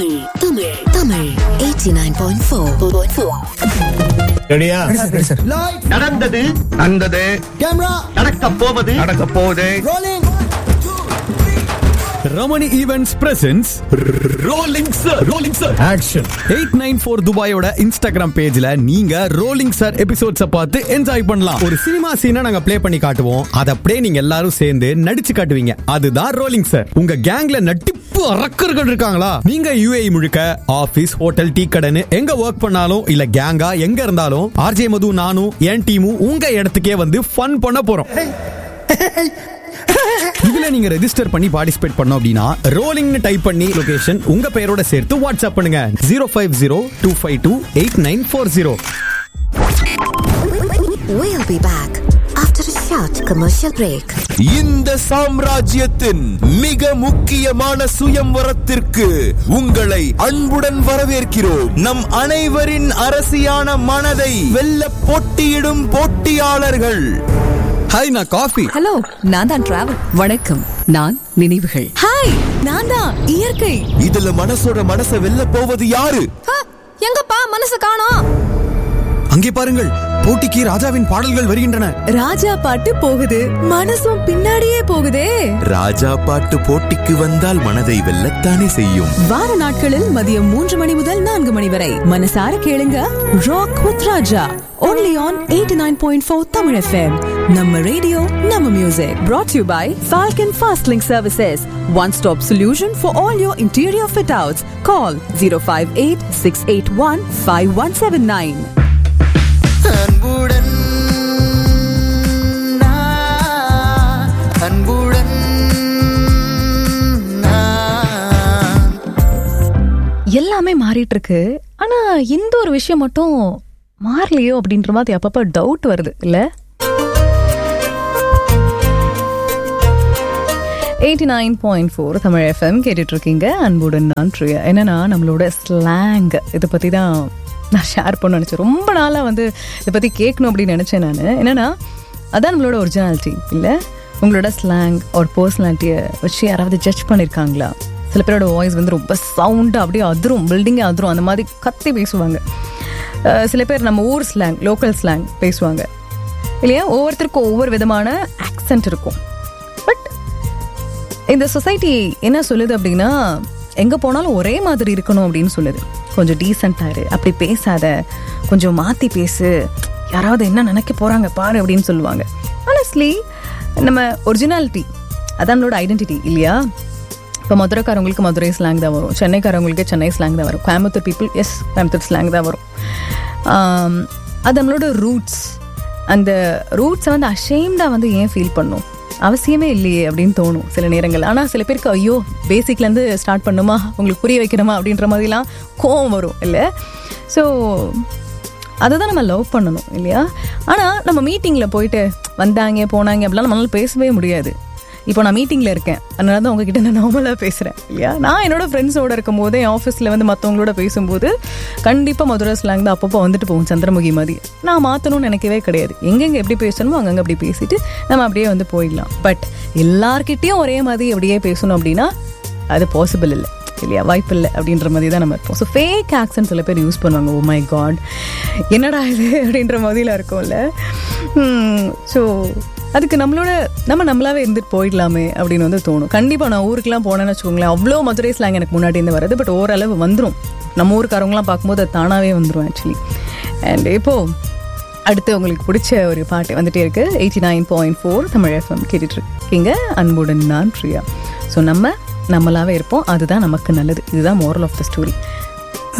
தமிழ் தமிழ் 89.4 ரெடியா நடந்தது நடந்தது நடக்க போவது நடக்க போகுது Ramani events presents rolling sir rolling sir action eight nine four துபாயோட இன்ஸ்டாகிராம் பேஜ்ல நீங்க ரோலிங் சார் எபிசோட்ஸ பார்த்து என்ஜாய் பண்ணலாம் ஒரு சினிமா சீனை நாங்க ப்ளே பண்ணி காட்டுவோம் அதை அப்படியே நீங்க எல்லாரும் சேர்ந்து நடிச்சு காட்டுவீங்க அதுதான் ரோலிங் சார் உங்க கேங்ல நட்டிப்பு அரக்கர்கள் இருக்காங்களா நீங்க யுஏஇ முழுக்க ஆபீஸ் ஹோட்டல் டீ கடைன்னு எங்க ஒர்க் பண்ணாலும் இல்ல கேங்கா எங்க இருந்தாலும் ஆர்ஜே மது நானும் என் டீமும் உங்க இடத்துக்கே வந்து ஃபன் பண்ண போறோம் இதுல நீங்க ரெஜிஸ்டர் பண்ணி பார்ட்டிசிபேட் பண்ணோம் அப்படின்னா ரோலிங்னு டைப் பண்ணி லொகேஷன் உங்க பெயரோட சேர்த்து வாட்ஸ்அப் பண்ணுங்க zero five zero two five two eight nine four zero We'll be back after a short commercial break. இந்த சாம்ராஜ்யத்தின் மிக முக்கியமான சுயம்வரத்திற்கு உங்களை அன்புடன் வரவேற்கிறோம் நம் அனைவரின் அரசியான மனதை வெல்ல போட்டியிடும் போட்டியாளர்கள் ஹாய் நான் காஃபி ஹலோ நான் தான் டிராவல் வணக்கம் நான் நினைவுகள் ஹாய் நான் தான் இயற்கை இதுல மனசோட மனசை வெல்ல போவது யாரு எங்கப்பா மனசு காணோம் அங்கே பாருங்கள் போட்டிக்கு ராஜாவின் பாடல்கள் வருகின்றன ராஜா பாட்டு போகுது மனசும் பின்னாடியே போகுதே ராஜா பாட்டு போட்டிக்கு வந்தால் மனதை வெல்லத்தானே செய்யும் வார நாட்களில் மதியம் மூன்று மணி முதல் நான்கு மணி வரை மனசார கேளுங்க rock with Raja only on 89.4 Tamil FM நம்ம ரேடியோ நம்ம music brought you by Falcon Fast Link Services one stop solution for all your interior fit outs call 058 681 5179 அன்புடன் நான், அன்புடன் நான். எல்லாமே மாறிட்டு இருக்கு ஆனா இந்த ஒரு விஷயம் மட்டும் மாறலையோ அப்படின்ற மாதிரி அப்பப்ப டவுட் வருது இல்ல eighty nine point four Tamil FM கேட்டுட்டு இருக்கீங்க அன்புடன் நான் ட்ரியா என்னன்னா நம்மளோட ஸ்லாங் இதை பத்தி தான் நான் ஷேர் பண்ண நினைச்சேன் ரொம்ப நாளாக வந்து இதை பற்றி கேட்கணும் அப்படின்னு நினச்சேன் நான் என்னன்னா அதான் நம்மளோட ஒரிஜினாலிட்டி இல்லை உங்களோட ஸ்லாங் ஒரு பர்சனாலிட்டியை வச்சு யாராவது ஜட்ஜ் பண்ணியிருக்காங்களா சில பேரோட வாய்ஸ் வந்து ரொம்ப சவுண்டாக அப்படியே அதிரும் பில்டிங்கே அதிரும் அந்த மாதிரி கத்தி பேசுவாங்க அஹ் சில பேர் நம்ம ஊர் ஸ்லாங் லோக்கல் ஸ்லாங் பேசுவாங்க இல்லையா ஒவ்வொருத்தருக்கும் ஒவ்வொரு விதமான ஆக்சென்ட் இருக்கும் பட் இந்த சொசைட்டி என்ன சொல்லுது அப்படின்னா எங்க போனாலும் ஒரே மாதிரி இருக்கணும் அப்படின்னு சொல்லுது கொஞ்சம் டீசெண்டா இரு அப்படி பேசாத கொஞ்சம் மாத்தி பேசு யாராவது என்ன நினைக்க போறாங்க பாரு அப்படின்னு சொல்லுவாங்க ஆனஸ்ட்லி நம்ம ஒரிஜினாலிட்டி அதான் நம்மளோட ஐடென்டிட்டி இல்லையா இப்போ மதுரைக்காரவங்களுக்கு மதுரை ஸ்லாங் தான் வரும் சென்னைக்காரவங்களுக்கு சென்னை ஸ்லாங் தான் வரும் Coimbatore people yes Coimbatore slang தான் வரும் ஆம், அது நம்மளோட ரூட்ஸ் அந்த ரூட்ஸை வந்து அஷேம்டாக வந்து ஏன் ஃபீல் பண்ணும் அவசியமே இல்லையே அப்படின்னு தோணும் சில நேரங்கள் ஆனால் சில பேருக்கு ஐயோ பேசிக்லேருந்து ஸ்டார்ட் பண்ணுமா உங்களுக்கு புரிய வைக்கணுமா அப்படின்ற மாதிரிலாம் கோவம் வரும் இல்லை ஸோ அதை தான் நம்ம லவ் பண்ணணும் இல்லையா ஆனால் நம்ம மீட்டிங்கில் போயிட்டு வந்தாங்க போனாங்க அப்படிலாம் நம்மளால பேசவே முடியாது இப்போ நான் மீட்டிங்கில் இருக்கேன் அதனால தான் உங்ககிட்ட நான் நார்மலாக பேசுகிறேன் இல்லையா நான் என்னோட ஃப்ரெண்ட்ஸோட இருக்கும் போது என் ஆஃபீஸில் வந்து மற்றவங்களோட பேசும்போது கண்டிப்பாக மதுரை ஸ்லாங் தான் அப்பப்போ வந்துட்டு போகும் சந்திரமுகி மாதிரி நான் மாற்றணும்னு நினைக்கவே கிடையாது எங்கெங்கே எப்படி பேசணுமோ அங்கங்கே அப்படி பேசிட்டு நம்ம அப்படியே வந்து போயிடலாம் பட் எல்லார்கிட்டேயும் ஒரே மாதிரி அப்படியே பேசணும் அப்படின்னா அது பாசிபிள் இல்லை இல்லையா வாய்ப்பு இல்லை அப்படின்ற மாதிரி தான் நம்ம இருப்போம் ஸோ ஃபேக் ஆக்சன் சில பேர் யூஸ் பண்ணுவாங்க ஓ மை காட் என்னடா இது அப்படின்ற மாதிரிலாம் இருக்கும்ல ஸோ அதுக்கு நம்மளோட நம்ம நம்மளாவே இருந்துட்டு போயிடலாமே அப்படின்னு வந்து தோணும் கண்டிப்பாக நான் ஊருக்குலாம் போனேன்னு வச்சுக்கோங்களேன் அவ்வளோ மதுரை ஸ்லாங் எனக்கு முன்னாடி இருந்து வருது பட் ஓரளவு வந்துடும் நம்ம ஊருக்காரவங்களாம் பார்க்கும்போது அது தானாகவே வந்துடும் ஆக்சுவலி அண்ட் இப்போது அடுத்து உங்களுக்கு பிடிச்ச ஒரு பாட்டு வந்துட்டே இருக்கு eighty nine point four Tamil FM கேட்டுட்டு இருக்கீங்க அன்புடன் நான் பிரியா ஸோ நம்ம நம்மளாவே இருப்போம் அதுதான் நமக்கு நல்லது இதுதான் மோரல் ஆஃப் த ஸ்டோரி